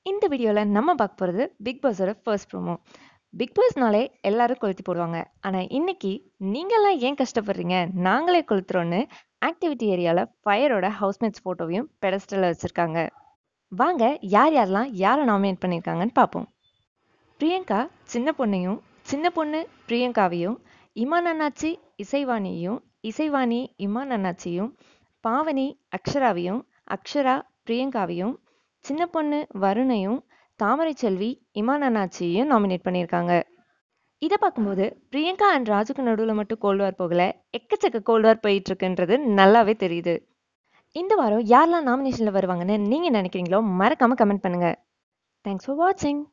இந்த வீடியோவில் நம்ம பார்க்க போகிறது பிக் பாஸோட ஃபர்ஸ்ட் ப்ரோமோ பிக் பாஸ்னாலே எல்லாரும் கொளுத்தி போடுவாங்க ஆனால் இன்னைக்கு நீங்களாம் ஏன் கஷ்டப்படுறீங்க நாங்களே கொளுத்துறோன்னு ஆக்டிவிட்டி ஏரியாவில் ஃபயரோட ஹவுஸ்மேட்ஸ் ஃபோட்டோவையும் பெடஸ்டலில் வச்சுருக்காங்க வாங்க யார் யாரெல்லாம் யாரை நாமினேட் பண்ணியிருக்காங்கன்னு பார்ப்போம் பிரியங்கா சின்ன பொண்ணையும் சின்ன பொண்ணு பிரியங்காவையும் இமான் அண்ணாச்சி இசைவாணியையும் இசைவாணி இமான் அண்ணாச்சியும் பாவனி அக்ஷராவையும் அக்ஷரா பிரியங்காவையும் சின்ன பொண்ணு வருணையும் தாமரை செல்வி இமான் அண்ணாச்சியையும் நாமினேட் பண்ணியிருக்காங்க இதை பார்க்கும்போது பிரியங்கா அண்ட் ராஜுக்கு நடுவில் மட்டும் கோல்டுவார் போகல எக்கச்சக்க கோல்டுவார் போயிட்டு இருக்குன்றது நல்லாவே தெரியுது இந்த வாரம் யாரெல்லாம் நாமினேஷனில் வருவாங்கன்னு நீங்கள் நினைக்கிறீங்களோ மறக்காமல் கமெண்ட் பண்ணுங்கள் தேங்க்ஸ் ஃபார் வாட்சிங்